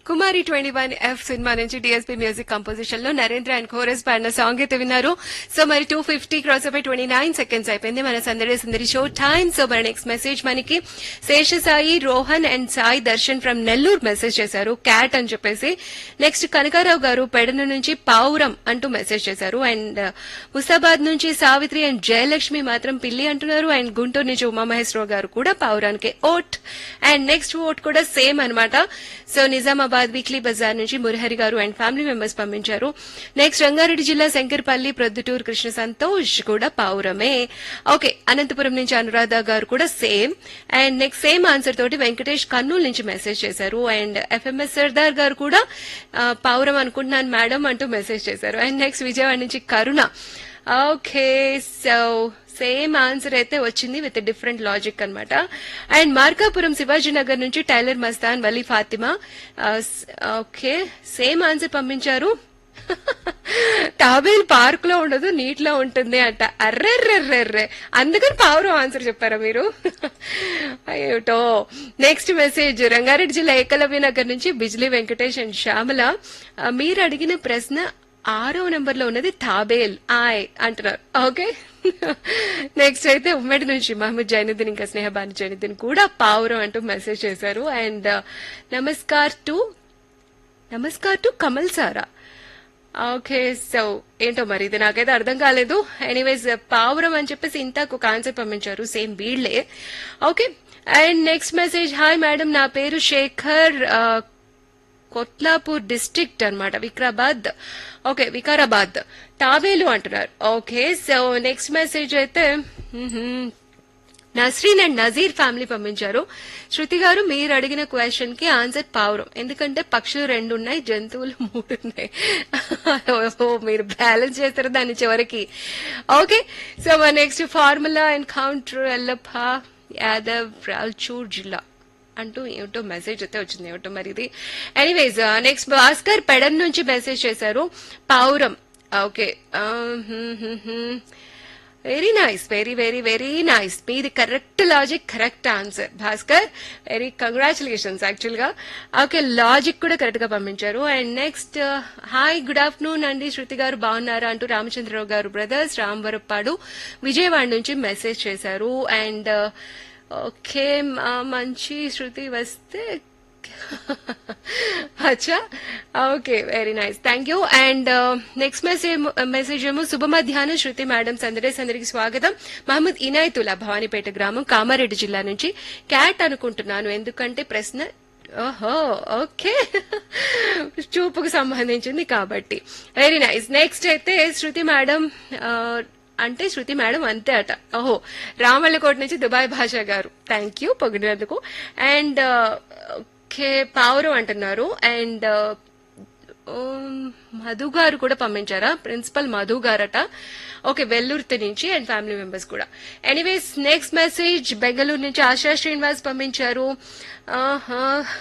కుమారి twenty one F సినిమా నుంచి DSP music composition లో నరేంద్ర అండ్ కోరస్ పాడిన సాంగ్ అయితే విన్నారు సో మరి టూ ఫిఫ్టీ క్రాస్ అయిపోయి ట్వంటీ నైన్ సెకండ్స్ అయిపోయింది మన Sandadi Sandadi show time so మరి నెక్స్ట్ మెసేజ్ మనకి Seshasai Rohan and Sai Darshan from Nellore message చేశారు క్యాట్ అని చెప్పేసి నెక్స్ట్ కనకారావు గారు పెడన నుంచి పావురం అంటూ మెసేజ్ చేశారు అండ్ ముస్తాబాద్ నుంచి సావిత్రి అండ్ జయలక్ష్మి మాత్రం పిల్లి అంటున్నారు అండ్ గుంటూరు నుంచి ఉమామహేశ్వరరావు గారు కూడా పావురానికి ఓట్ అండ్ నెక్స్ట్ ఓట్ కూడా సేమ్ అన్నమాట సో నిజామాబాద్ వీక్లీ బజార్ నుంచి మురహరి గారు అండ్ ఫ్యామిలీ మెంబర్స్ పంపించారు నెక్స్ట్ రంగారెడ్డి జిల్లా శంకర్పల్లి ప్రొద్దుటూరు కృష్ణ సంతోష్ కూడా పావురమే ఓకే అనంతపురం నుంచి అనురాధ గారు కూడా same and next same answer తోటి వెంకటేష్ కర్నూలు నుంచి మెసేజ్ చేశారు అండ్ ఎఫ్ఎంఎస్ సర్దార్ గారు కూడా ఆ, పావురం అనుకుంటున్నాను మేడం అంటూ మెసేజ్ చేశారు అండ్ నెక్స్ట్ విజయవాడ నుంచి Karuna okay so same answer అయితే వచ్చింది విత్ డిఫరెంట్ లాజిక్ అన్నమాట అండ్ మార్కాపురం శివాజీనగర్ నుంచి tailor Mastan Vali Fatima okay same answer పంపించారు తాబేల్ పార్క్ లో ఉండదు నీటిలో ఉంటుంది అంట అర్రెర్రెర్రెర్రే అందుకని పావురం ఆన్సర్ చెప్పారా మీరు అయ్యోటో నెక్స్ట్ మెసేజ్ రంగారెడ్డి జిల్లా ఏకలవ్య నగర్ నుంచి బిజ్లీ వెంకటేష్ అండ్ శ్యామల ఆ, మీరు అడిగిన ప్రశ్న ఆరో నెంబర్ లో ఉన్నది తాబేల్ ఆయ్ అంటున్నారు ఓకే నెక్స్ట్ అయితే ఉమ్మడి నుంచి మహమ్మద్ జైనుద్దీన్ ఇంకా స్నేహబాని జైనుద్దీన్ కూడా పావురం అంటూ మెసేజ్ చేశారు అండ్ నమస్కార్ టు నమస్కార్ to Kamal Sara okay so ఏంటో మరి ఇది నాకైతే అర్థం కాలేదు ఎనీవేస్ పావురం అని చెప్పేసి ఇంతకు కాన్సెప్ట్ పంపించారు సేమ్ వీళ్లే okay and next message hi madam నా పేరు శేఖర్ ఆ, కొత్లాపూర్ డిస్ట్రిక్ట్ అన్నమాట వికారాబాద్ ఓకే వికారాబాద్ తాబేలు అంటున్నారు ఓకే సో నెక్స్ట్ మెసేజ్ అయితే మ్మ్హ్మ్. నస్రీన్ అండ్ నజీర్ ఫ్యామిలీ పంపించారు శృతి గారు మీరు అడిగిన క్వశ్చన్ కి ఆన్సర్ పావురం ఎందుకంటే పక్షులు రెండు ఉన్నాయి జంతువులు మూడు ఉన్నాయి ఓ, మీరు బ్యాలెన్స్ చేస్తారు దాని చివరికి ఓకే సో మా next formula and counter Yellappa Yadav Raichur జిల్లా అంటూ ఏమిటో మెసేజ్ అయితే వచ్చింది ఏమిటో మరి ఇది ఎనీవేస్ నెక్స్ట్ భాస్కర్ పెడన్ నుంచి మెసేజ్ చేశారు పావురం okay very nice very very very nice మీది correct logic correct answer Bhaskar very congratulations actual గా ఓకే లాజిక్ కూడా కరెక్ట్ గా పంపించారు and next hi good afternoon అండి శృతి గారు బాగున్నారా అంటూ రామచంద్రరావు గారు బ్రదర్స్ రాంవరప్పాడు విజయవాడ నుంచి మెసేజ్ చేశారు అండ్ ఓకే మంచి శృతి వస్తే అచ్చా okay very nice thank you and next message message ఏమో శుభ మధ్యాహ్నం శృతి మేడం సందడే సందడికి స్వాగతం మహమ్మద్ ఇనాయతుల్లా భవానీపేట గ్రామం కామారెడ్డి జిల్లా నుంచి క్యాట్ అనుకుంటున్నాను ఎందుకంటే ప్రశ్న ఓహో ఓకే చూపుకు సంబంధించింది కాబట్టి వెరీ నైస్ నెక్స్ట్ అయితే శృతి మేడం ఆ, అంటే శృతి మేడం అంతే అట ఓహో రామల్లకోట నుంచి దుబాయ్ భాష గారు థ్యాంక్ యూ పొగిడినందుకు అండ్ ఓకే పావురం అంటున్నారు అండ్ మధు గారు కూడా పంపించారా ప్రిన్సిపల్ మధు గారట ఓకే వెల్లుర్తి నుంచి అండ్ ఫ్యామిలీ మెంబర్స్ కూడా ఎనీవేస్ నెక్స్ట్ మెసేజ్ బెంగళూరు నుంచి ఆశా శ్రీనివాస్ పంపించారు ఆహా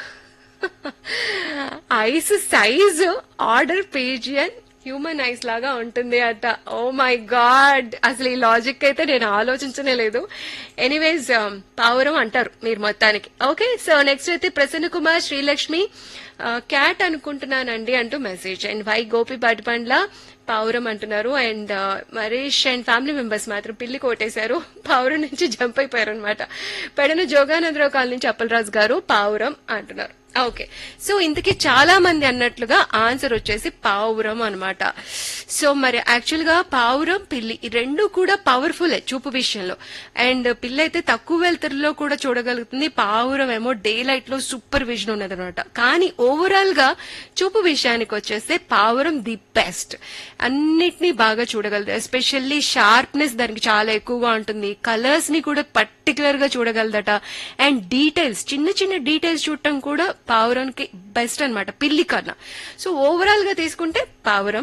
ఐస్ సైజ్ ఆర్డర్ పేజియన్ హ్యూమన్ ఐస్ లాగా ఉంటుంది అట ఓ మై గాడ్ అసలు ఈ లాజిక్ అయితే నేను ఆలోచించనే లేదు ఎనీవేస్ పావురం అంటారు మీరు మొత్తానికి ఓకే సో నెక్స్ట్ అయితే ప్రసన్న కుమార్ శ్రీలక్ష్మి క్యాట్ అనుకుంటున్నానండి అంటూ message and Y Gopi Patipandla పావురం అంటున్నారు and Marish and family members మాత్రం పిల్లి కొట్టేశారు పావురం నుంచి జంప్ అయిపోయారు అనమాట పెడన జోగానందరావు కాలనీ నుంచి అప్పలరాజు గారు పావురం అంటున్నారు ఓకే సో ఇంతకీ చాలా మంది అన్నట్లుగా ఆన్సర్ వచ్చేసి పావురం అన్నమాట సో మరి యాక్చువల్ గా పావురం పిల్లి ఈ రెండు కూడా పవర్ఫుల్ చూపు విషయంలో అండ్ పిల్లి అయితే తక్కువ వెళ్తురులో కూడా చూడగలుగుతుంది పావురం ఏమో డే లైట్ లో సూపర్ విజన్ ఉన్నది అనమాట కానీ ఓవరాల్ గా చూపు విషయానికి వచ్చేస్తే పావురం ది బెస్ట్ అన్నిటినీ బాగా చూడగలదు ఎస్పెషల్లీ షార్ప్నెస్ దానికి చాలా ఎక్కువగా ఉంటుంది కలర్స్ ని కూడా పర్టికులర్ గా చూడగలదట అండ్ డీటెయిల్స్ చిన్న చిన్న డీటెయిల్స్ చూడటం కూడా పావురానికి బెస్ట్ అన్నమాట పిల్లి కన్నా సో ఓవరాల్ గా తీసుకుంటే పావురం